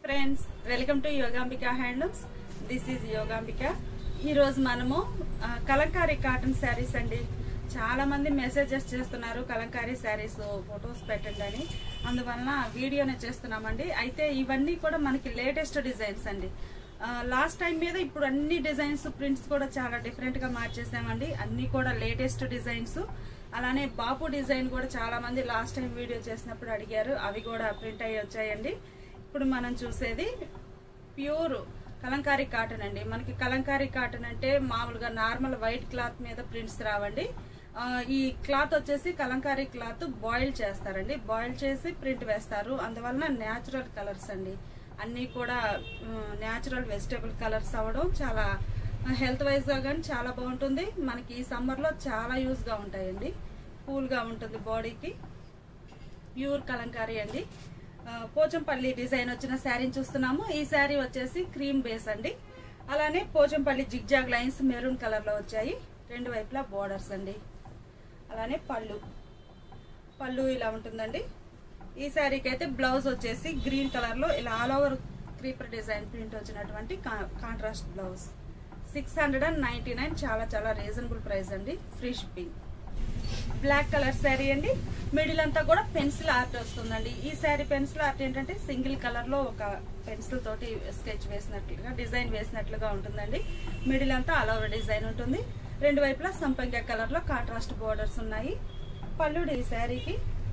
friends welcome to Yogambika handlooms this is Yogambika ఈ రోజు మనము ఆ, కలంకారీ కాటన్ శారీస్ అండి చాలా మంది మెసేజెస్ చేస్తున్నారు కలంకారీ శారీస్ ఫొటోస్ పెట్టండి అని అందువలన వీడియోనే చేస్తున్నామండి అయితే ఇవన్నీ కూడా మనకి లేటెస్ట్ డిజైన్స్ అండి లాస్ట్ టైం మీద ఇప్పుడు అన్ని డిజైన్స్ ప్రింట్స్ కూడా చాలా డిఫరెంట్ గా మార్చేసామండి అన్ని కూడా లేటెస్ట్ డిజైన్స్ అలానే బాపు డిజైన్ కూడా చాలా మంది లాస్ట్ టైం వీడియో చేసినప్పుడు అడిగారు అవి కూడా ప్రింట్ అయ్యి వచ్చాయండి ఇప్పుడు మనం చూసేది ప్యూర్ కలంకారీ కాటన్ అండి మనకి కలంకారీ కాటన్ అంటే మామూలుగా నార్మల్ వైట్ క్లాత్ మీద ప్రింట్స్ రావండి ఆ, ఈ క్లాత్ వచ్చేసి కలంకారీ క్లాత్ బాయిల్ చేస్తారండి బాయిల్ చేసి ప్రింట్ వేస్తారు అందువలన న్యాచురల్ కలర్స్ అండి అన్నీ కూడా న్యాచురల్ వెజిటేబుల్ కలర్స్ అవ్వడం చాలా హెల్త్ వైజ్ గా కానీ చాలా బాగుంటుంది మనకి ఈ సమ్మర్ లో చాలా యూజ్ గా ఉంటాయండి కూల్ గా ఉంటుంది బాడీకి ప్యూర్ కలంకారీ అండి ఆ, పోచంపల్లి డిజైన్ వచ్చిన శారీని చూస్తున్నాము ఈ శారీ వచ్చేసి క్రీమ్ బేస్ అండి అలానే Pochampally zigzag lines maroon colour లో వచ్చాయి రెండు వైపులా బోర్డర్స్ అండి అలానే పళ్ళు పళ్ళు ఇలా ఉంటుందండి ఈ శారీకి అయితే బ్లౌజ్ వచ్చేసి గ్రీన్ కలర్ లో ఇలా all over creeper design print వచ్చినటువంటి contrast blouse six hundred and ninety nine చాలా చాలా రీజనబుల్ ప్రైస్ అండి free shipping black colour sari అండి మిడిల్ అంతా కూడా పెన్సిల్ ఆర్ట్ వస్తుందండి ఈ శారీ పెన్సిల్ ఆర్ట్ ఏంటంటే సింగిల్ కలర్ లో ఒక పెన్సిల్ తోటి స్కెచ్ వేసినట్లుగా డిజైన్ వేసినట్లుగా ఉంటుందండి మిడిల్ అంతా ఆల్ ఓవర్ డిజైన్ ఉంటుంది రెండు వైపులా సంపంగ కలర్ లో కాంట్రాస్ట్ బోర్డర్స్ ఉన్నాయి పల్లుడు ఈ శారీకి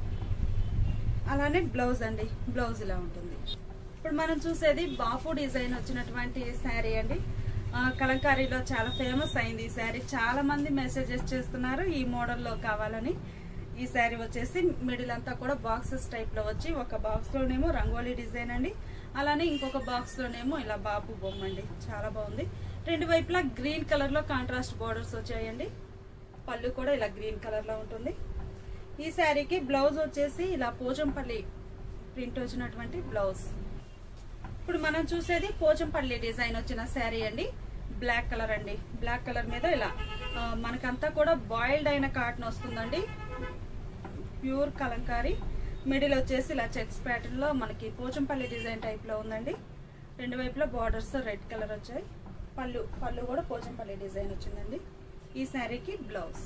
అలానే బ్లౌజ్ అండి బ్లౌజ్ ఇలా ఉంటుంది ఇప్పుడు మనం చూసేది బాపు డిజైన్ వచ్చినటువంటి శారీ అండి ఆ, కలంకారీలో చాలా ఫేమస్ అయింది ఈ శారీ చాలా మంది మెసేజెస్ చేస్తున్నారు ఈ మోడల్లో కావాలని ఈ శారీ వచ్చేసి మిడిల్ అంతా కూడా బాక్సెస్ టైప్ లో వచ్చి ఒక బాక్స్ లోనేమో రంగోలీ డిజైన్ అండి అలానే ఇంకొక బాక్స్ లోనేమో ఇలా బాపు బొమ్మ అండి చాలా బాగుంది రెండు వైపులా గ్రీన్ కలర్ లో కాంట్రాస్ట్ బోర్డర్స్ వచ్చాయండి పళ్ళు కూడా ఇలా గ్రీన్ కలర్ లో ఉంటుంది ఈ శారీకి బ్లౌజ్ వచ్చేసి ఇలా పోచంపల్లి ప్రింట్ వచ్చినటువంటి బ్లౌజ్ ఇప్పుడు మనం చూసేది పోచంపల్లి డిజైన్ వచ్చిన శారీ అండి బ్లాక్ కలర్ అండి బ్లాక్ కలర్ మీద ఇలా ఆ, మనకంతా కూడా బాయిల్డ్ అయిన కాటన్ వస్తుందండి ప్యూర్ కలంకారీ మిడిల్ వచ్చేసి ఇలా చెక్స్ ప్యాటర్న్ లో మనకి పోచంపల్లి డిజైన్ టైప్ లో ఉందండి రెండు వైపులా బార్డర్స్ రెడ్ కలర్ వచ్చాయి పళ్ళు పళ్ళు కూడా పోచంపల్లి డిజైన్ వచ్చిందండి ఈ శారీకి బ్లౌజ్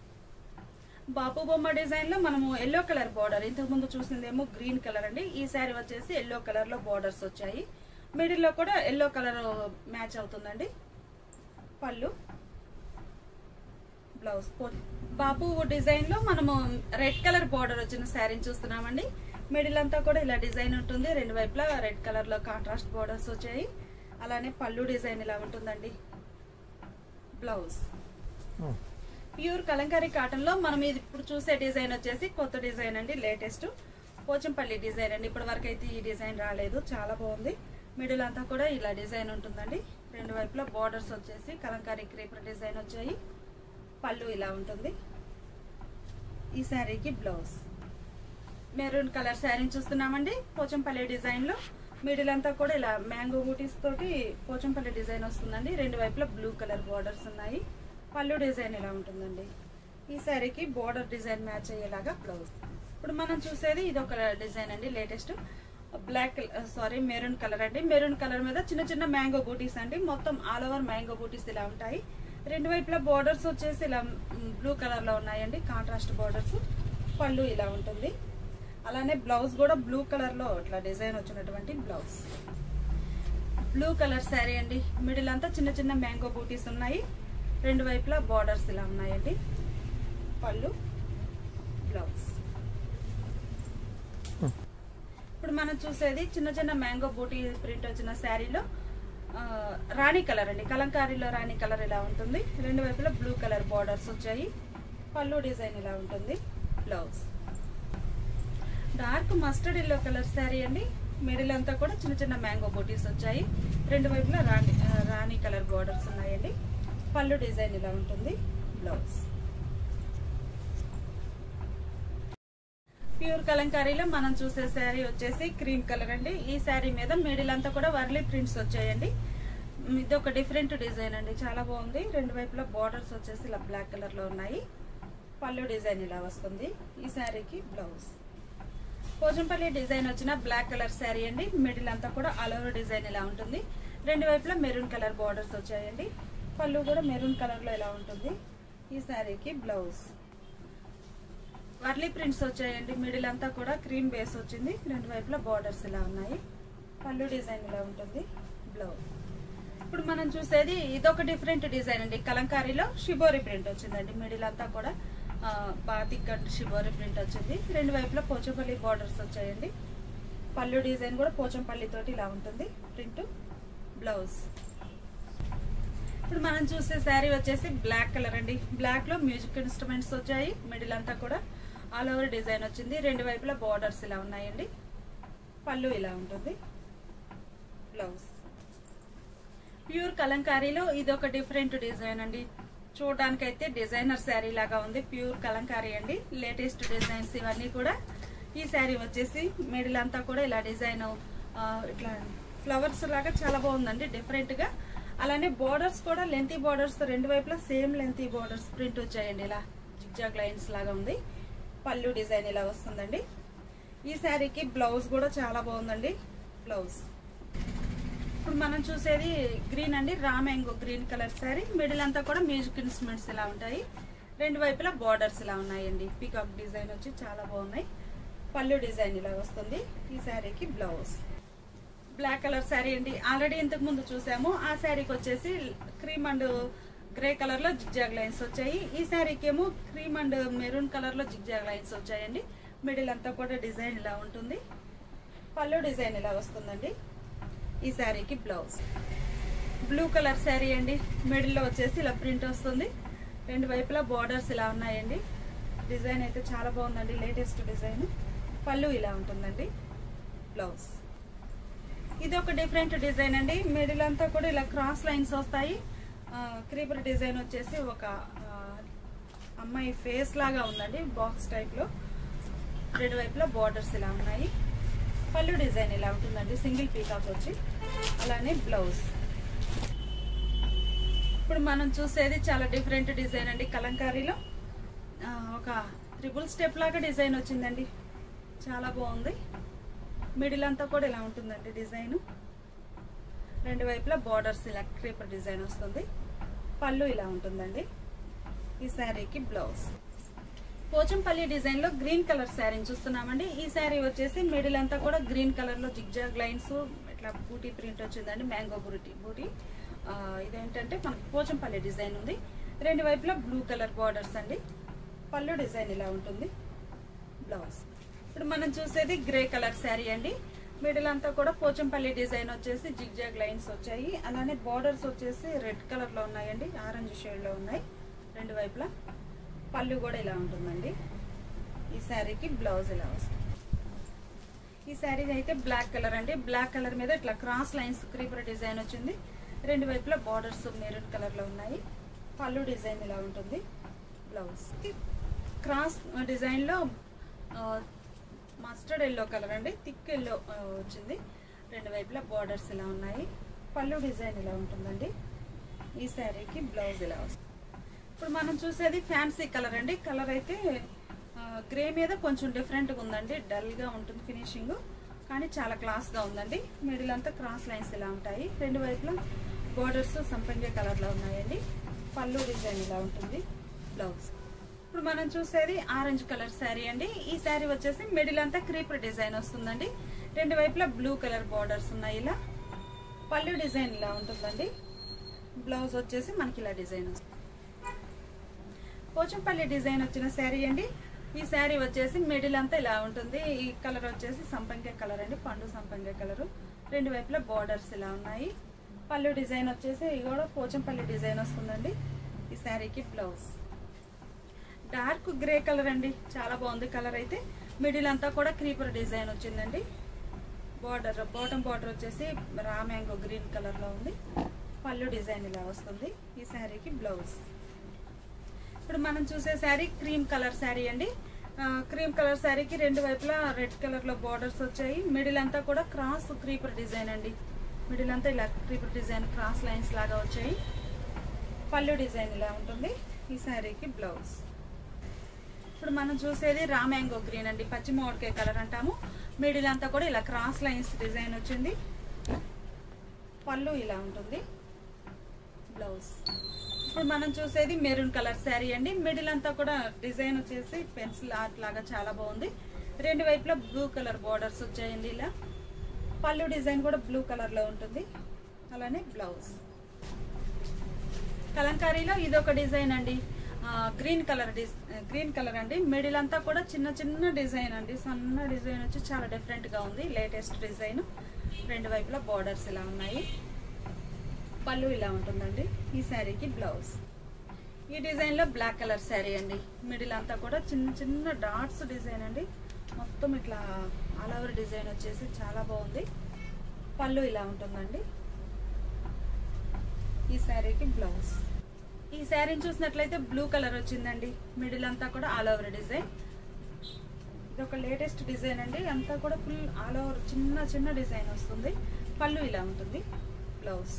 బాపు బొమ్మ డిజైన్ లో మనము ఎల్లో కలర్ బార్డర్ ఇంతకు ముందు చూసిందేమో గ్రీన్ కలర్ అండి ఈ శారీ వచ్చేసి ఎల్లో కలర్ లో బార్డర్స్ వచ్చాయి మిడిల్ లో కూడా ఎల్లో కలర్ మ్యాచ్ అవుతుందండి పళ్ళు బ్లౌజ్ బాపు డిజైన్ లో మనము రెడ్ కలర్ బార్డర్ వచ్చిన శారీని చూస్తున్నామండి మిడిల్ అంతా కూడా ఇలా డిజైన్ ఉంటుంది రెండు వైపులా రెడ్ కలర్ లో కాంట్రాస్ట్ బార్డర్స్ వచ్చాయి అలానే పళ్ళు డిజైన్ ఇలా ఉంటుందండి బ్లౌజ్ ప్యూర్ కలంకారీ కాటన్ లో మనం ఇది ఇప్పుడు చూసే డిజైన్ వచ్చేసి కొత్త డిజైన్ అండి లేటెస్ట్ పోచంపల్లి డిజైన్ అండి ఇప్పటి వరకు అయితే ఈ డిజైన్ రాలేదు చాలా బాగుంది మిడిల్ అంతా కూడా ఇలా డిజైన్ ఉంటుందండి రెండు వైపులా బార్డర్స్ వచ్చేసి కలంకారీ క్రీపర్ డిజైన్ వచ్చాయి పళ్ళు ఇలా ఉంటుంది ఈ శారీకి బ్లౌజ్ మెరూన్ కలర్ శారీని చూస్తున్నామండి పోచంపల్లి డిజైన్ లో మిడిల్ అంతా కూడా ఇలా మ్యాంగో బూటీస్ తోటి పోచంపల్లి డిజైన్ వస్తుందండి రెండు వైపులా బ్లూ కలర్ బార్డర్స్ ఉన్నాయి పళ్ళు డిజైన్ ఇలా ఉంటుందండి ఈ శారీకి బార్డర్ డిజైన్ మ్యాచ్ అయ్యేలాగా బ్లౌజ్ ఇప్పుడు మనం చూసేది ఇది ఒక డిజైన్ అండి latest black sari maroon colour అండి మెరూన్ కలర్ మీద చిన్న చిన్న మ్యాంగో బూటీస్ అండి మొత్తం ఆల్ ఓవర్ మ్యాంగో బూటీస్ ఇలా ఉంటాయి రెండు వైపులా బోర్డర్స్ వచ్చేసి ఇలా బ్లూ కలర్ లో ఉన్నాయండి కాంట్రాస్ట్ బోర్డర్స్ పళ్ళు ఇలా ఉంటుంది అలానే బ్లౌజ్ కూడా బ్లూ కలర్ లో ఇట్లా డిజైన్ వచ్చినటువంటి బ్లౌజ్ బ్లూ కలర్ శారీ అండి మిడిల్ అంతా చిన్న చిన్న మ్యాంగో బూటీస్ ఉన్నాయి రెండు వైపులా బార్డర్స్ ఇలా ఉన్నాయండి పళ్ళు బ్లౌజ్ ఇప్పుడు మనం చూసేది చిన్న చిన్న మ్యాంగో బూటీ ప్రింట్ వచ్చిన శారీలో ఆ, రాణి కలర్ అండి కలంకారీలో రాణి కలర్ ఇలా ఉంటుంది రెండు వైపులా బ్లూ కలర్ బార్డర్స్ వచ్చాయి పళ్ళు డిజైన్ ఇలా ఉంటుంది blouse dark mustard yellow colour sari అండి మిడిల్ అంతా కూడా చిన్న చిన్న మ్యాంగో బూటీస్ వచ్చాయి రెండు వైపులా రాణి ఆ, రాణి కలర్ బార్డర్స్ ఉన్నాయండి పళ్ళు డిజైన్ ఇలా ఉంటుంది బ్లౌజ్ ప్యూర్ కలంకారీలో మనం చూసే శారీ వచ్చేసి క్రీమ్ కలర్ అండి ఈ శారీ మీద మిడిల్ అంతా కూడా వర్లీ ప్రింట్స్ వచ్చాయండి మ్, ఇది ఒక డిఫరెంట్ డిజైన్ అండి చాలా బాగుంది రెండు వైపులా బార్డర్స్ వచ్చేసి ఇలా బ్లాక్ కలర్ లో ఉన్నాయి పళ్ళు డిజైన్ ఇలా వస్తుంది ఈ శారీకి బ్లౌజ్ పోచంపల్లి డిజైన్ వచ్చిన బ్లాక్ కలర్ శారీ అండి మిడిల్ అంతా కూడా ఆల్ ఓవర్ డిజైన్ ఇలా ఉంటుంది రెండు వైపులా మెరూన్ కలర్ బార్డర్స్ వచ్చాయండి పళ్ళు కూడా మెరూన్ కలర్ లో ఇలా ఉంటుంది ఈ శారీకి బ్లౌజ్ వర్లీ ప్రింట్స్ వచ్చాయండి మిడిల్ అంతా కూడా క్రీమ్ బేస్ వచ్చింది రెండు వైపులా బార్డర్స్ ఇలా ఉన్నాయి పళ్ళు డిజైన్ ఇలా ఉంటుంది బ్లౌజ్ ఇప్పుడు మనం చూసేది ఇదొక డిఫరెంట్ డిజైన్ అండి కలంకారీలో షిబోరి ప్రింట్ వచ్చిందండి మిడిల్ అంతా కూడా ఆ, బాతిక్ అండ్ షిబోరి ప్రింట్ వచ్చింది రెండు వైపులా పోచంపల్లి బార్డర్స్ వచ్చాయండి పళ్ళు డిజైన్ కూడా పోచంపల్లి తోటి ఇలా ఉంటుంది ప్రింట్ బ్లౌజ్ ఇప్పుడు మనం చూసే శారీ వచ్చేసి బ్లాక్ కలర్ అండి బ్లాక్ లో మ్యూజిక్ ఇన్స్ట్రుమెంట్స్ వచ్చాయి మిడిల్ అంతా కూడా ఆల్ ఓవర్ డిజైన్ వచ్చింది రెండు వైపులా బార్డర్స్ ఇలా ఉన్నాయండి పళ్ళు ఇలా ఉంటుంది బ్లౌజ్ ప్యూర్ కలంకారీలో ఇది ఒక డిఫరెంట్ డిజైన్ అండి చూడడానికి అయితే డిజైనర్ శారీ లాగా ఉంది ప్యూర్ కలంకారీ అండి లేటెస్ట్ డిజైన్స్ ఇవన్నీ కూడా ఈ శారీ వచ్చేసి మిడిల్ అంతా కూడా ఇలా డిజైన్ ఇట్లా ఫ్లవర్స్ లాగా చాలా బాగుందండి డిఫరెంట్ గా అలానే బోర్డర్స్ కూడా లెంతీ బోర్డర్స్ రెండు వైపులా సేమ్ లెంతీ బోర్డర్స్ ప్రింట్ వచ్చాయండి ఇలా జిగ్జాగ్ లైన్స్ లాగా ఉంది పళ్ళు డిజైన్ ఇలా వస్తుందండి ఈ శారీకి బ్లౌజ్ కూడా చాలా బాగుందండి బ్లౌజ్ ఇప్పుడు మనం చూసేది గ్రీన్ అండి raw mango green colour sari middle అంతా కూడా మ్యూజిక్ ఇన్స్ట్రుమెంట్స్ ఇలా ఉంటాయి రెండు వైపులా బార్డర్స్ ఇలా ఉన్నాయండి పీకాక్ డిజైన్ వచ్చి చాలా బాగున్నాయి పళ్ళు డిజైన్ ఇలా వస్తుంది ఈ శారీకి బ్లౌజ్ బ్లాక్ కలర్ శారీ అండి ఆల్రెడీ ఇంతకు ముందు చూసాము ఆ శారీకి వచ్చేసి క్రీమ్ అండ్ గ్రే కలర్ లో జిగ్జాగ్ లైన్స్ వచ్చాయి ఈ శారీకి ఏమో క్రీమ్ అండ్ మెరూన్ కలర్ లో జిగ్జాగ్ లైన్స్ వచ్చాయండి మిడిల్ అంతా కూడా డిజైన్ ఇలా ఉంటుంది పళ్ళు డిజైన్ ఇలా వస్తుందండి ఈ శారీకి బ్లౌజ్ బ్లూ కలర్ శారీ అండి మిడిల్లో వచ్చేసి ఇలా ప్రింట్ వస్తుంది రెండు వైపులా బార్డర్స్ ఇలా ఉన్నాయండి డిజైన్ అయితే చాలా బాగుందండి లేటెస్ట్ డిజైన్ పళ్ళు ఇలా ఉంటుందండి బ్లౌజ్ ఇది ఒక డిఫరెంట్ డిజైన్ అండి మిడిల్ అంతా కూడా ఇలా క్రాస్ లైన్స్ వస్తాయి క్రీపర్ డిజైన్ వచ్చేసి ఒక ఆ, అమ్మాయి ఫేస్ లాగా ఉందండి బాక్స్ టైప్ లో రెండు వైపులా బార్డర్స్ ఇలా ఉన్నాయి పళ్ళు డిజైన్ ఇలా ఉంటుందండి సింగిల్ పీకాక్ వచ్చి అలానే బ్లౌజ్ ఇప్పుడు మనం చూసేది చాలా డిఫరెంట్ డిజైన్ అండి కలంకారీలో ఆ, ఒక త్రిబుల్ స్టెప్ లాగా డిజైన్ వచ్చిందండి చాలా బాగుంది మిడిల్ అంతా కూడా ఇలా ఉంటుందండి డిజైన్ రెండు వైపులా బార్డర్స్ ఇలా క్రీపర్ డిజైన్ వస్తుంది పళ్ళు ఇలా ఉంటుందండి ఈ శారీకి బ్లౌజ్ పోచంపల్లి డిజైన్ లో గ్రీన్ కలర్ శారీని చూస్తున్నామండి ఈ శారీ వచ్చేసి మిడిల్ అంతా కూడా గ్రీన్ కలర్ లో జిగ్జాగ్ లైన్స్ ఇట్లా బూటీ ప్రింట్ వచ్చిందండి మ్యాంగో బూటీ బూటీ ఆ, ఇదేంటంటే మనకు పోచంపల్లి డిజైన్ ఉంది రెండు వైపులా బ్లూ కలర్ బార్డర్స్ అండి పళ్ళు డిజైన్ ఇలా ఉంటుంది బ్లౌజ్ ఇప్పుడు మనం చూసేది గ్రే కలర్ శారీ అండి మిడిల్ అంతా కూడా పోచంపల్లి డిజైన్ వచ్చేసి జిగ్జాగ్ లైన్స్ వచ్చాయి అలానే బార్డర్స్ వచ్చేసి రెడ్ కలర్ లో ఉన్నాయండి ఆరెంజ్ షేడ్ లో ఉన్నాయి రెండు వైపులా పళ్ళు కూడా ఇలా ఉంటుందండి ఈ శారీకి బ్లౌజ్ ఇలా వస్తుంది ఈ శారీ అయితే బ్లాక్ కలర్ అండి బ్లాక్ కలర్ మీద ఇట్లా క్రాస్ లైన్స్ క్రీపర్ డిజైన్ వచ్చింది రెండు వైపులా బార్డర్స్ మెరూన్ కలర్ లో ఉన్నాయి పళ్ళు డిజైన్ ఇలా ఉంటుంది బ్లౌజ్ క్రాస్ డిజైన్ లో మస్టర్డ్ ఎల్లో కలర్ అండి థిక్ ఎల్లో వచ్చింది రెండు వైపులా బార్డర్స్ ఇలా ఉన్నాయి పళ్ళు డిజైన్ ఇలా ఉంటుందండి ఈ శారీకి బ్లౌజ్ ఇలా వస్తుంది ఇప్పుడు మనం చూసేది ఫ్యాన్సీ కలర్ అండి కలర్ అయితే గ్రే మీద కొంచెం డిఫరెంట్గా ఉందండి డల్గా ఉంటుంది ఫినిషింగ్ కానీ చాలా క్లాస్గా ఉందండి మిడిల్ అంతా క్రాస్ లైన్స్ ఇలా ఉంటాయి రెండు వైపులా బోర్డర్స్ సంపంగి కలర్లో ఉన్నాయండి పళ్ళు డిజైన్ ఇలా ఉంటుంది బ్లౌజ్ ఇప్పుడు మనం చూసేది ఆరెంజ్ కలర్ శారీ అండి ఈ శారీ వచ్చేసి మిడిల్ అంతా క్రీపర్ డిజైన్ వస్తుందండి రెండు వైపులా బ్లూ కలర్ బార్డర్స్ ఉన్నాయి ఇలా పళ్ళు డిజైన్ ఇలా ఉంటుందండి బ్లౌజ్ వచ్చేసి మనకి ఇలా డిజైన్ వస్తుంది పోచంపల్లి డిజైన్ వచ్చిన శారీ అండి ఈ శారీ వచ్చేసి మిడిల్ అంతా ఇలా ఉంటుంది ఈ కలర్ వచ్చేసి సంపంగి కలర్ అండి పండు సంపంగి కలర్ రెండు వైపులా బార్డర్స్ ఇలా ఉన్నాయి పళ్ళు డిజైన్ వచ్చేసి ఇది కూడా పోచంపల్లి డిజైన్ వస్తుందండి ఈ శారీకి బ్లౌజ్ డార్క్ గ్రే కలర్ అండి చాలా బాగుంది కలర్ అయితే మిడిల్ అంతా కూడా క్రీపర్ డిజైన్ వచ్చిందండి బార్డర్ బాటమ్ బార్డర్ వచ్చేసి రా మ్యాంగో గ్రీన్ కలర్ లో ఉంది పళ్ళు డిజైన్ ఇలా వస్తుంది ఈ శారీకి బ్లౌజ్ ఇప్పుడు మనం చూసే శారీ క్రీమ్ కలర్ శారీ అండి ఆ, క్రీమ్ కలర్ శారీకి రెండు వైపులా రెడ్ కలర్ లో బార్డర్స్ వచ్చాయి మిడిల్ అంతా కూడా క్రాస్ క్రీపర్ డిజైన్ అండి మిడిల్ అంతా ఇలా క్రీపర్ డిజైన్ క్రాస్ లైన్స్ లాగా వచ్చాయి పళ్ళు డిజైన్ ఇలా ఉంటుంది ఈ శారీకి బ్లౌజ్ ఇప్పుడు మనం చూసేది రామ్యాంగో గ్రీన్ అండి పచ్చి మామిడికాయ కలర్ అంటాము మిడిల్ అంతా కూడా ఇలా క్రాస్ లైన్స్ డిజైన్ వచ్చింది పళ్ళు ఇలా ఉంటుంది బ్లౌజ్ ఇప్పుడు మనం చూసేది మెరూన్ కలర్ శారీ అండి మిడిల్ అంతా కూడా డిజైన్ వచ్చేసి పెన్సిల్ ఆర్ట్ లాగా చాలా బాగుంది రెండు వైపులా బ్లూ కలర్ బార్డర్స్ వచ్చాయండి ఇలా పళ్ళు డిజైన్ కూడా బ్లూ కలర్ లో ఉంటుంది అలానే బ్లౌజ్ కలంకారీలో ఇది ఒక డిజైన్ అండి ఆ, గ్రీన్ కలర్ డిజ్ గ్రీన్ కలర్ అండి మిడిల్ అంతా కూడా చిన్న చిన్న డిజైన్ అండి సన్న డిజైన్ వచ్చి చాలా డిఫరెంట్ గా ఉంది లేటెస్ట్ డిజైన్ రెండు వైపులా బార్డర్స్ ఇలా ఉన్నాయి పళ్ళు ఇలా ఉంటుందండి ఈ శారీకి బ్లౌజ్ ఈ డిజైన్ లో బ్లాక్ కలర్ శారీ అండి మిడిల్ అంతా కూడా చిన్న చిన్న డాట్స్ డిజైన్ అండి మొత్తం ఇట్లా ఆల్ ఓవర్ డిజైన్ వచ్చేసి చాలా బాగుంది పళ్ళు ఇలా ఉంటుందండి ఈ శారీకి బ్లౌజ్ ఈ శారీని చూసినట్లయితే బ్లూ కలర్ వచ్చిందండి మిడిల్ అంతా కూడా ఆల్ ఓవర్ డిజైన్ ఇది ఒక లేటెస్ట్ డిజైన్ అండి అంతా కూడా ఫుల్ ఆల్ ఓవర్ చిన్న చిన్న డిజైన్ వస్తుంది పళ్ళు ఇలా ఉంటుంది బ్లౌజ్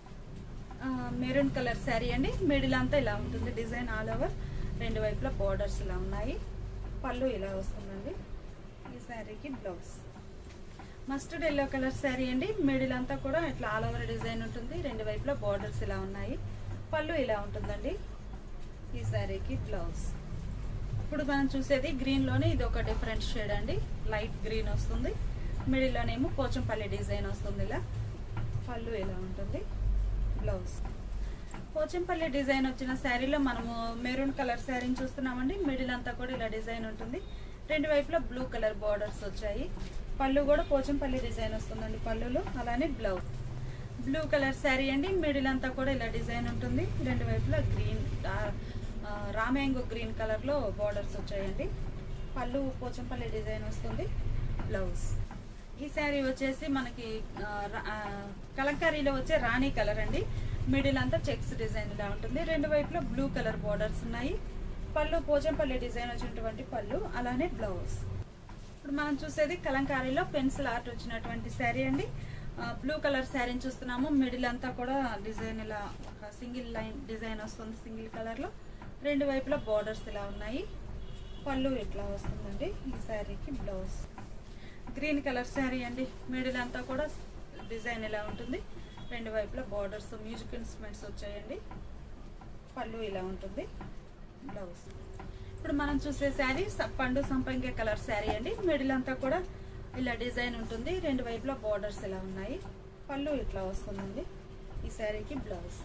మెరూన్ కలర్ శారీ అండి మిడిల్ అంతా ఇలా ఉంటుంది డిజైన్ ఆల్ ఓవర్ రెండు వైపులా బోర్డర్స్ ఇలా ఉన్నాయి పళ్ళు ఇలా వస్తుందండి ఈ శారీకి blouse mustard yellow colour sari అండి మిడిల్ అంతా కూడా ఇట్లా ఆల్ ఓవర్ డిజైన్ ఉంటుంది రెండు వైపులా బార్డర్స్ ఇలా ఉన్నాయి పళ్ళు ఇలా ఉంటుందండి ఈ శారీకి బ్లౌజ్ ఇప్పుడు మనం చూసేది గ్రీన్ లోనే ఇది ఒక డిఫరెంట్ షేడ్ అండి లైట్ గ్రీన్ వస్తుంది మిడిల్ లోనేమో పోచంపల్లి డిజైన్ వస్తుంది ఇలా పళ్ళు ఇలా ఉంటుంది బ్లౌజ్ పోచంపల్లి డిజైన్ వచ్చిన శారీలో మనము మెరూన్ కలర్ శారీని చూస్తున్నామండి మిడిల్ అంతా కూడా ఇలా డిజైన్ ఉంటుంది రెండు వైపులా బ్లూ కలర్ బార్డర్స్ వచ్చాయి పళ్ళు కూడా పోచంపల్లి డిజైన్ వస్తుందండి పళ్ళులో అలానే బ్లౌజ్ బ్లూ కలర్ శారీ అండి మిడిల్ అంతా కూడా ఇలా డిజైన్ ఉంటుంది రెండు వైపులా గ్రీన్ రామ్యాంగో గ్రీన్ కలర్ లో బార్డర్స్ వచ్చాయండి పళ్ళు పోచంపల్లి డిజైన్ వస్తుంది బ్లౌజ్ ఈ శారీ వచ్చేసి మనకి ఆ, రా- ఆ, కలంకారీలో వచ్చే రాణి కలర్ అండి మిడిల్ అంతా చెక్స్ డిజైన్ ఇలా ఉంటుంది రెండు వైపులా బ్లూ కలర్ బార్డర్స్ ఉన్నాయి పళ్ళు పోచంపల్లి డిజైన్ వచ్చినటువంటి పళ్ళు అలానే బ్లౌజ్ ఇప్పుడు మనం చూసేది కలంకారీలో పెన్సిల్ ఆర్ట్ వచ్చినటువంటి శారీ అండి బ్లూ కలర్ శారీని చూస్తున్నాము మిడిల్ అంతా కూడా డిజైన్ ఇలా ఒక సింగిల్ లైన్ డిజైన్ వస్తుంది సింగిల్ కలర్ లో రెండు వైపులా బార్డర్స్ ఇలా ఉన్నాయి పళ్ళు ఇట్లా వస్తుందండి ఈ శారీకి బ్లౌజ్ గ్రీన్ కలర్ శారీ అండి మిడిల్ అంతా కూడా డిజైన్ ఇలా ఉంటుంది రెండు వైపులా బార్డర్స్ మ్యూజిక్ ఇన్స్ట్రుమెంట్స్ వచ్చాయండి పళ్ళు ఇలా ఉంటుంది బ్లౌజ్ ఇప్పుడు మనం చూసే శారీ స- పండు సంపంగి కలర్ శారీ అండి మిడిల్ అంతా కూడా ఇలా డిజైన్ ఉంటుంది రెండు వైపులా బార్డర్స్ ఇలా ఉన్నాయి పళ్ళు ఇట్లా వస్తుందండి ఈ శారీకి బ్లౌజ్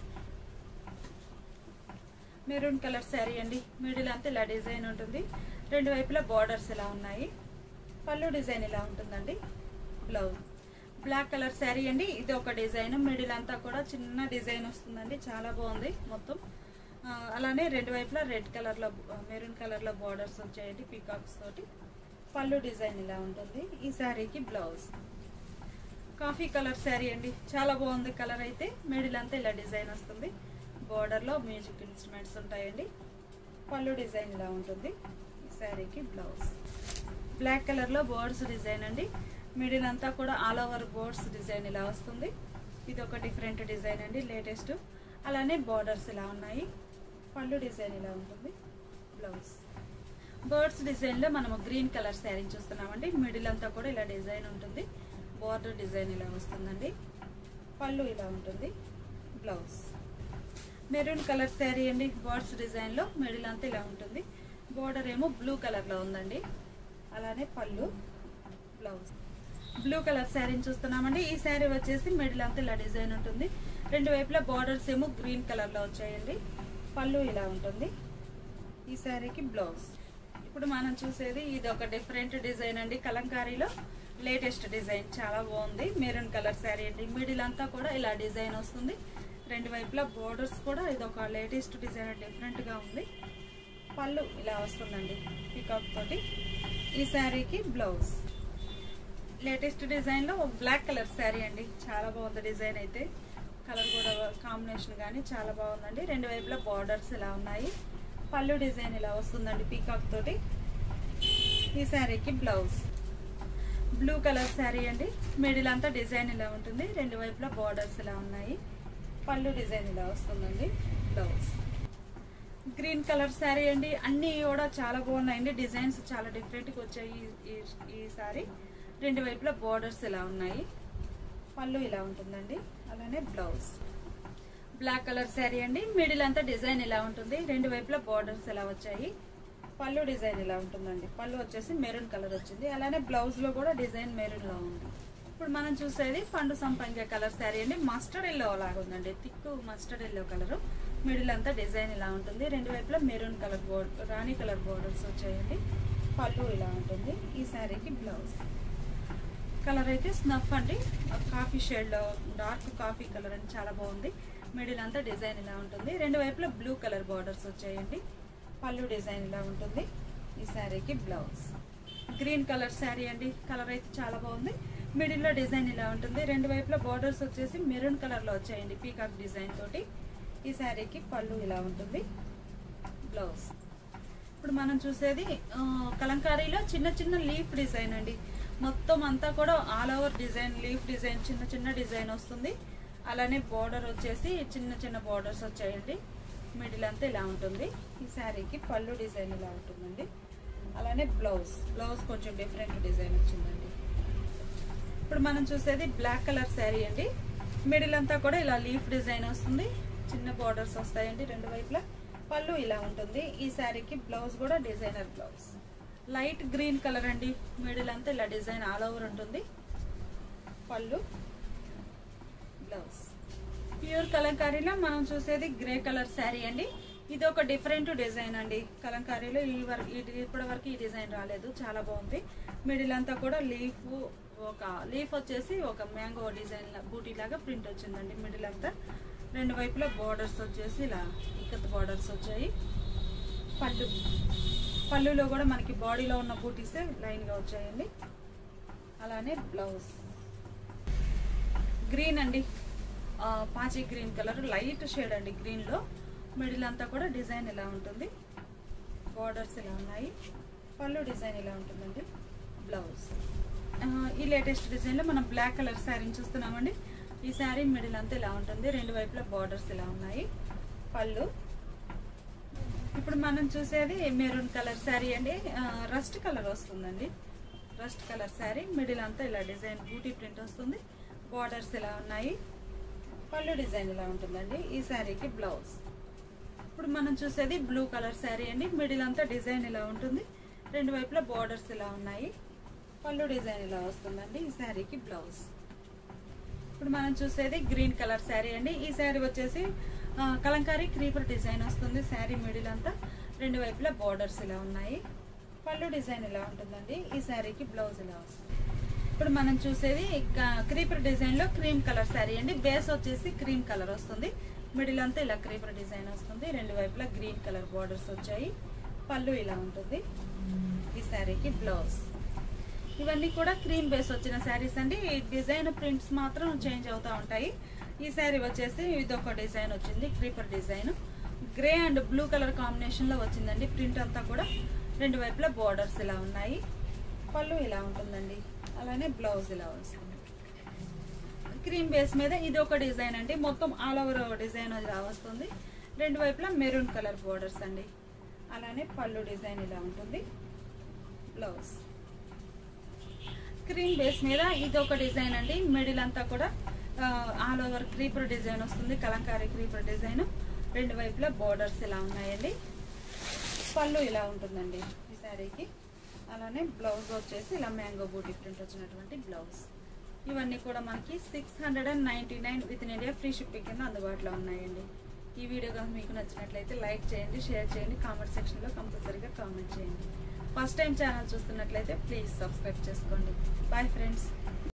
మెరూన్ కలర్ శారీ అండి మిడిల్ అంతా ఇలా డిజైన్ ఉంటుంది రెండు వైపులా బార్డర్స్ ఇలా ఉన్నాయి పళ్ళు డిజైన్ ఇలా ఉంటుందండి బ్లౌజ్ బ్లాక్ కలర్ శారీ అండి ఇది ఒక డిజైన్ మిడిల్ అంతా కూడా చిన్న డిజైన్ వస్తుందండి చాలా బాగుంది మొత్తం ఆ, అలానే రెండు వైపులా రెడ్ కలర్ లో మెరూన్ కలర్ లో బార్డర్స్ వచ్చాయండి పీకాక్స్ తోటి పళ్ళు డిజైన్ ఇలా ఉంటుంది ఈ శారీకి బ్లౌజ్ కాఫీ కలర్ శారీ అండి చాలా బాగుంది కలర్ అయితే మిడిల్ అంతా ఇలా డిజైన్ వస్తుంది బార్డర్ లో మ్యూజిక్ ఇన్స్ట్రుమెంట్స్ ఉంటాయండి పళ్ళు డిజైన్ ఇలా ఉంటుంది ఈ శారీకి బ్లౌజ్ బ్లాక్ కలర్ లో బోర్డ్స్ డిజైన్ అండి మిడిల్ అంతా కూడా ఆల్ ఓవర్ బోర్డ్స్ డిజైన్ ఇలా వస్తుంది ఇది ఒక డిఫరెంట్ డిజైన్ అండి లేటెస్ట్ అలానే బార్డర్స్ ఇలా ఉన్నాయి పళ్ళు డిజైన్ ఇలా ఉంటుంది బ్లౌజ్ బర్డ్స్ డిజైన్ లో మనము గ్రీన్ కలర్ శారీ చూస్తున్నామండి మిడిల్ అంతా కూడా ఇలా డిజైన్ ఉంటుంది బార్డర్ డిజైన్ ఇలా వస్తుందండి పళ్ళు ఇలా ఉంటుంది బ్లౌజ్ మెరూన్ కలర్ శారీ అండి బర్డ్స్ డిజైన్ లో మిడిల్ అంతా ఇలా ఉంటుంది బోర్డర్ ఏమో బ్లూ కలర్ లో ఉందండి అలానే పళ్ళు బ్లౌజ్ బ్లూ కలర్ శారీని చూస్తున్నామండి ఈ శారీ వచ్చేసి మిడిల్ అంతా ఇలా డిజైన్ ఉంటుంది రెండు వైపులా బార్డర్స్ ఏమో గ్రీన్ కలర్ లో వచ్చాయండి పళ్ళు ఇలా ఉంటుంది ఈ శారీకి బ్లౌజ్ ఇప్పుడు మనం చూసేది ఇది ఒక డిఫరెంట్ డిజైన్ అండి కలంకారీలో లేటెస్ట్ డిజైన్ చాలా బాగుంది మెరూన్ కలర్ శారీ అండి మిడిల్ అంతా కూడా ఇలా డిజైన్ వస్తుంది రెండు వైపులా బోర్డర్స్ కూడా ఇది ఒక లేటెస్ట్ డిజైన్ డిఫరెంట్ గా ఉంది పళ్ళు ఇలా వస్తుందండి పికాక్ తోటి ఈ శారీకి బ్లౌజ్ లేటెస్ట్ డిజైన్ లో బ్లాక్ కలర్ శారీ అండి చాలా బాగుంది డిజైన్ అయితే కలర్ కూడా కాంబినేషన్ కానీ చాలా బాగుందండి రెండు వైపులా బార్డర్స్ ఇలా ఉన్నాయి పళ్ళు డిజైన్ ఇలా వస్తుందండి పీకాక్ తోటి ఈ శారీకి బ్లౌజ్ బ్లూ కలర్ శారీ అండి మిడిల్ అంతా డిజైన్ ఇలా ఉంటుంది రెండు వైపులా బార్డర్స్ ఇలా ఉన్నాయి పళ్ళు డిజైన్ ఇలా వస్తుందండి బ్లౌజ్ గ్రీన్ కలర్ శారీ అండి అన్ని కూడా చాలా బాగున్నాయండి డిజైన్స్ చాలా డిఫరెంట్గా వచ్చాయి ఈ- ఈ ఈ శారీ రెండు వైపులా బోర్డర్స్ ఇలా ఉన్నాయి పళ్ళు ఇలా ఉంటుందండి అలానే బ్లౌజ్ బ్లాక్ కలర్ శారీ అండి మిడిల్ అంతా డిజైన్ ఇలా ఉంటుంది రెండు వైపులా బోర్డర్స్ ఇలా వచ్చాయి పళ్ళు డిజైన్ ఇలా ఉంటుందండి పళ్ళు వచ్చేసి మెరూన్ కలర్ వచ్చింది అలానే బ్లౌజ్ లో కూడా డిజైన్ మెరూన్ లో ఉంది ఇప్పుడు మనం చూసేది పండు సంపంగ కలర్ శారీ అండి మస్టర్డ్ ఎల్లో లాగా ఉందండి thick mustard yellow colour middle అంతా డిజైన్ ఇలా ఉంటుంది రెండు వైపులా మెరూన్ కలర్ బోర్డ్ రాణి కలర్ బోర్డర్స్ వచ్చాయండి పళ్ళు ఇలా ఉంటుంది ఈ శారీకి బ్లౌజ్ కలర్ అయితే స్నఫ్ అండి కాఫీ షేడ్లో డార్క్ కాఫీ కలర్ అని చాలా బాగుంది మిడిల్ అంతా డిజైన్ ఇలా ఉంటుంది రెండు వైపులా బ్లూ కలర్ బార్డర్స్ వచ్చాయండి పళ్ళు డిజైన్ ఇలా ఉంటుంది ఈ శారీకి బ్లౌజ్ గ్రీన్ కలర్ శారీ అండి కలర్ అయితే చాలా బాగుంది మిడిల్లో డిజైన్ ఇలా ఉంటుంది రెండు వైపులా బార్డర్స్ వచ్చేసి మెరూన్ కలర్లో వచ్చాయండి పీకాక్ డిజైన్ తోటి ఈ శారీకి పళ్ళు ఇలా ఉంటుంది బ్లౌజ్ ఇప్పుడు మనం చూసేది ఆ, కలంకారీలో చిన్న చిన్న లీఫ్ డిజైన్ అండి మొత్తం అంతా కూడా all over design leaf design చిన్న చిన్న డిజైన్ వస్తుంది అలానే బార్డర్ వచ్చేసి చిన్న చిన్న బార్డర్స్ వచ్చాయండి మిడిల్ అంతా ఇలా ఉంటుంది ఈ శారీకి పళ్ళు డిజైన్ ఇలా ఉంటుందండి అలానే బ్లౌజ్ బ్లౌజ్ కొంచెం డిఫరెంట్ డిజైన్ వచ్చిందండి ఇప్పుడు మనం చూసేది బ్లాక్ కలర్ శారీ అండి మిడిల్ అంతా కూడా ఇలా లీఫ్ డిజైన్ వస్తుంది చిన్న బార్డర్స్ వస్తాయండి రెండు వైపులా పళ్ళు ఇలా ఉంటుంది ఈ శారీకి బ్లౌజ్ కూడా designer blouse light green colour అండి మిడిల్ అంతా ఇలా డిజైన్ ఆల్ ఓవర్ ఉంటుంది పళ్ళు బ్లౌజ్ ప్యూర్ కలంకారీలో మనం చూసేది గ్రే కలర్ శారీ అండి ఇది ఒక డిఫరెంట్ డిజైన్ అండి కలంకారీలో ఈ వరకు ఇప్పటి వరకు ఈ డిజైన్ రాలేదు చాలా బాగుంది మిడిల్ అంతా కూడా లీఫ్ ఒక లీఫ్ వచ్చేసి ఒక మ్యాంగో డిజైన్ బూటీ లాగా ప్రింట్ వచ్చిందండి మిడిల్ అంతా రెండు వైపులా బార్డర్స్ వచ్చేసి ఇలా ఇక్కత్ బార్డర్స్ వచ్చాయి పళ్ళు పళ్ళులో కూడా మనకి బాడీలో ఉన్న బూటీసే లైన్గా వచ్చాయండి అలానే బ్లౌజ్ గ్రీన్ అండి ఆ, పాచి గ్రీన్ కలర్ లైట్ షేడ్ అండి గ్రీన్లో మిడిల్ అంతా కూడా డిజైన్ ఇలా ఉంటుంది బార్డర్స్ ఇలా ఉన్నాయి పళ్ళు డిజైన్ ఇలా ఉంటుందండి బ్లౌజ్ ఆ, ఈ లేటెస్ట్ డిజైన్లో మనం బ్లాక్ కలర్ శారీని చూస్తున్నామండి ఈ శారీ మిడిల్ అంతా ఇలా ఉంటుంది రెండు వైపులా బార్డర్స్ ఇలా ఉన్నాయి పళ్ళు ఇప్పుడు మనం చూసేది మెరూన్ కలర్ శారీ అండి రస్ట్ కలర్ వస్తుందండి రస్ట్ కలర్ శారీ మిడిల్ అంతా ఇలా డిజైన్ బూటీ ప్రింట్ వస్తుంది బార్డర్స్ ఇలా ఉన్నాయి పళ్ళు డిజైన్ ఇలా ఉంటుందండి ఈ శారీకి బ్లౌజ్ ఇప్పుడు మనం చూసేది బ్లూ కలర్ శారీ అండి మిడిల్ అంతా డిజైన్ ఇలా ఉంటుంది రెండు వైపులా బార్డర్స్ ఇలా ఉన్నాయి పళ్ళు డిజైన్ ఇలా వస్తుందండి ఈ శారీకి బ్లౌజ్ ఇప్పుడు మనం చూసేది గ్రీన్ కలర్ శారీ అండి ఈ శారీ వచ్చేసి ఆ, కలంకారీ క్రీపర్ డిజైన్ వస్తుంది శారీ మిడిల్ అంతా రెండు వైపులా బార్డర్స్ ఇలా ఉన్నాయి పళ్ళు డిజైన్ ఇలా ఉంటుందండి ఈ శారీకి బ్లౌజ్ ఇలా వస్తుంది ఇప్పుడు మనం చూసేది క్రీపర్ డిజైన్ లో క్రీమ్ కలర్ శారీ అండి బేస్ వచ్చేసి క్రీమ్ కలర్ వస్తుంది మిడిల్ అంతా ఇలా క్రీపర్ డిజైన్ వస్తుంది రెండు వైపులా గ్రీన్ కలర్ బార్డర్స్ వచ్చాయి పళ్ళు ఇలా ఉంటుంది ఈ శారీకి బ్లౌజ్ ఇవన్నీ కూడా క్రీమ్ బేస్ వచ్చిన శారీస్ అండి ఈ డిజైన్ ప్రింట్స్ మాత్రం చేంజ్ అవుతూ ఉంటాయి ఈ శారీ వచ్చేసి ఇది ఒక డిజైన్ వచ్చింది creeper design grey and blue colour combination లో వచ్చిందండి ప్రింట్ అంతా కూడా రెండు వైపులా బోర్డర్స్ ఇలా ఉన్నాయి పళ్ళు ఇలా ఉంటుందండి అలానే బ్లౌజ్ ఇలా వస్తుంది క్రీమ్ బేస్ మీద ఇది ఒక డిజైన్ అండి మొత్తం ఆల్ ఓవర్ డిజైన్ ఇలా వస్తుంది రెండు వైపులా మెరూన్ కలర్ బోర్డర్స్ అండి అలానే పళ్ళు డిజైన్ ఇలా ఉంటుంది బ్లౌజ్ క్రీమ్ బేస్ మీద ఇది ఒక డిజైన్ అండి మిడిల్ అంతా కూడా ఆల్ ఓవర్ క్రీపర్ డిజైన్ వస్తుంది కలంకారీ క్రీపర్ డిజైన్ రెండు వైపులా బోర్డర్స్ ఇలా ఉన్నాయండి పళ్ళు ఇలా ఉంటుందండి ఈ శారీకి అలానే బ్లౌజ్ వచ్చేసి ఇలా మ్యాంగో బూటీ ప్రింట్ వచ్చినటువంటి బ్లౌజ్ ఇవన్నీ కూడా మనకి six hundred and ninety nine within India free shipping కింద అందుబాటులో ఉన్నాయండి ఈ వీడియో కనుక మీకు నచ్చినట్లయితే లైక్ చేయండి షేర్ చేయండి కామెంట్ సెక్షన్లో కంపల్సరీగా కామెంట్ చేయండి ఫస్ట్ టైం ఛానల్ చూస్తున్నట్లయితే ప్లీజ్ సబ్స్క్రైబ్ చేసుకోండి బాయ్ ఫ్రెండ్స్